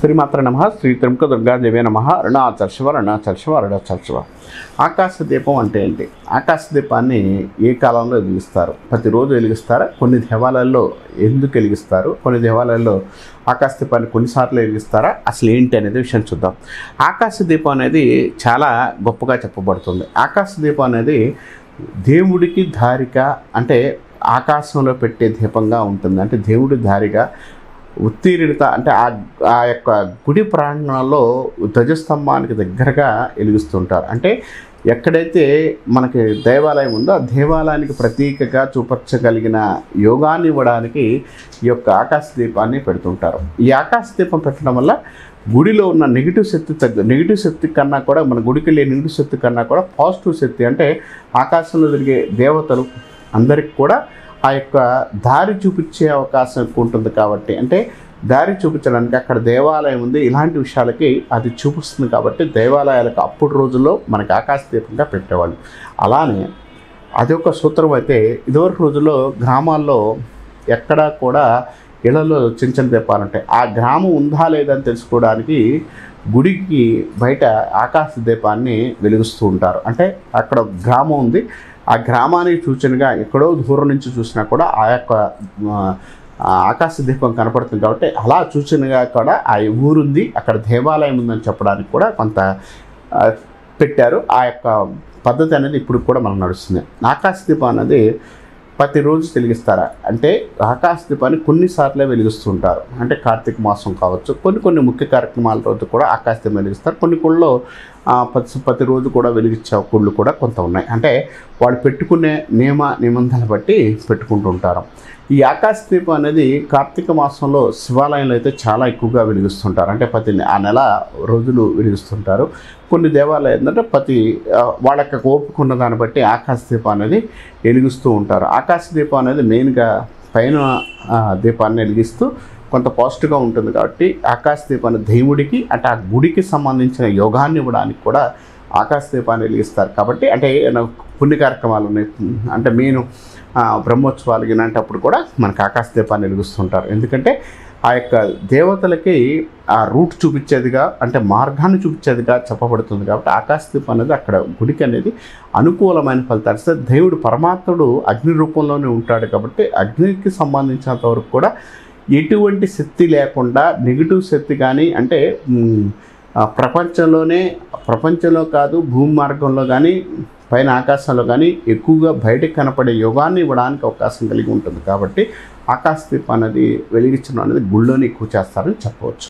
శ్రీమాత్ర నమ శ్రీ త్రిముఖ దుర్గాదేవి నమ అరుణాచల్ శివ అరుణాచల్ శివ అరుణాచల్ శివ ఆకాశ దీపం అంటే ఏంటి ఆకాశ దీపాన్ని ఏ కాలంలో వెలిగిస్తారు ప్రతిరోజు వెలిగిస్తారా కొన్ని దేవాలయాల్లో ఎందుకు వెలిగిస్తారు కొన్ని దేవాలయాల్లో ఆకాశ దీపాన్ని కొన్నిసార్లు వెలిగిస్తారా అసలు ఏంటి అనేది విషయం చూద్దాం ఆకాశ దీపం అనేది చాలా గొప్పగా చెప్పబడుతుంది ఆకాశ దీపం అనేది దేవుడికి ధారిక అంటే ఆకాశంలో పెట్టే దీపంగా ఉంటుంది అంటే దేవుడి ధారిగా ఉత్తీర్ణత అంటే ఆ ఆ యొక్క గుడి ప్రాంగణంలో ధ్వజస్తంభానికి దగ్గరగా వెలిగిస్తుంటారు అంటే ఎక్కడైతే మనకి దేవాలయం ఉందో ఆ దేవాలయానికి ప్రతీకగా చూపర్చగలిగిన యోగాన్ని ఇవ్వడానికి ఈ యొక్క ఆకాశ దీపాన్ని పెడుతుంటారు ఈ ఆకాశ దీపం పెట్టడం వల్ల గుడిలో ఉన్న నెగిటివ్ శక్తి తగ్గ నెగిటివ్ శక్తి కన్నా కూడా మన గుడికి వెళ్ళే నెగిటివ్ శక్తి కన్నా కూడా పాజిటివ్ శక్తి అంటే ఆకాశంలో తిరిగే దేవతలు అందరికి కూడా ఆ యొక్క దారి చూపించే అవకాశం ఎక్కువ ఉంటుంది కాబట్టి అంటే దారి చూపించడానికి అక్కడ దేవాలయం ఉంది ఇలాంటి విషయాలకి అది చూపిస్తుంది కాబట్టి దేవాలయాలకు అప్పుడు రోజుల్లో మనకి ఆకాశ దీపంగా పెట్టేవాళ్ళు అలానే అది ఒక సూత్రం అయితే ఇదివరకు రోజుల్లో గ్రామాల్లో ఎక్కడా కూడా ఇళ్లలో చిన్న చిన్న దీపాలు ఉంటాయి ఆ గ్రామం ఉందా లేదని తెలుసుకోవడానికి గుడికి బయట ఆకాశ దీపాన్ని వెలిగిస్తూ ఉంటారు అంటే అక్కడ గ్రామం ఉంది ఆ గ్రామానికి సూచనగా ఎక్కడో దూరం నుంచి చూసినా కూడా ఆ యొక్క ఆ, ఆ ఆకాశ దీపం కనపడుతుంది కాబట్టి అలా సూచనగా కూడా ఆ ఊరుంది అక్కడ దేవాలయం ఉందని చెప్పడానికి కూడా కొంత ఆ, పెట్టారు ఆ యొక్క పద్ధతి అనేది ఇప్పుడు కూడా మనం నడుస్తుంది ఆకాశ దీపం అనేది ప్రతిరోజు వెలిగిస్తారా అంటే ఆకాశ దీపాన్ని కొన్నిసార్లే వెలిగిస్తుంటారు అంటే కార్తీక మాసం కావచ్చు కొన్ని కొన్ని ముఖ్య కార్యక్రమాల రోజు కూడా ఆకాశ దీపం వెలిగిస్తారు కొన్ని గుళ్ళలో ఆ, ప్రతి ప్రతిరోజు కూడా వెలిగించే గుళ్ళు కూడా కొంత ఉన్నాయి అంటే వాళ్ళు పెట్టుకునే నియమ నిబంధనలు బట్టి పెట్టుకుంటూ ఉంటారు ఈ ఆకాశ దీపం అనేది కార్తీక మాసంలో శివాలయంలో అయితే చాలా ఎక్కువగా వెలిగిస్తుంటారు అంటే ప్రతి ఆ నెల రోజులు వెలిగిస్తుంటారు కొన్ని దేవాలయాలు ఏంటంటే ప్రతి ఆ, వాళ్ళకి ఓపిక ఉన్న దాన్ని బట్టి ఆకాశ దీపం అనేది వెలిగిస్తూ ఉంటారు ఆకాశ దీపం అనేది మెయిన్గా పైన ఆ, దీపాన్ని వెలిగిస్తూ కొంత పాజిటివ్గా ఉంటుంది కాబట్టి ఆకాశ దీపాన్ని దేవుడికి అంటే ఆ గుడికి సంబంధించిన యోగాన్ని ఇవ్వడానికి కూడా ఆకాశ దీపాన్ని వెలిగిస్తారు కాబట్టి అంటే ఏమైనా పుణ్య కార్యక్రమాలు ఉన్నాయి అంటే మెయిన్ ఆ, బ్రహ్మోత్సవాలు ఇలాంటప్పుడు కూడా మనకు ఆకాశ దీపాన్ని వెలిగిస్తుంటారు ఎందుకంటే ఆ యొక్క దేవతలకి ఆ రూట్ చూపించేదిగా అంటే మార్గాన్ని చూపించేదిగా చెప్పబడుతుంది కాబట్టి ఆకాశ దీపం అనేది అక్కడ గుడికి అనేది అనుకూలమైన ఫలితాలు ఇస్తుంది దేవుడు పరమాత్ముడు అగ్ని రూపంలోనే ఉంటాడు కాబట్టి అగ్నికి సంబంధించినంత వరకు కూడా ఎటువంటి శక్తి లేకుండా నెగిటివ్ శక్తి కానీ అంటే మ్, ఆ, ప్రపంచంలోనే ప్రపంచంలో కాదు భూమి మార్గంలో కానీ పైన ఆకాశంలో కానీ ఎక్కువగా బయటకు కనపడే యోగాన్ని ఇవ్వడానికి అవకాశం కలిగి ఉంటుంది కాబట్టి ఆకాశ దీపం అనేది వెలిగించడం అనేది గుళ్ళోనే ఎక్కువ చేస్తారని చెప్పవచ్చు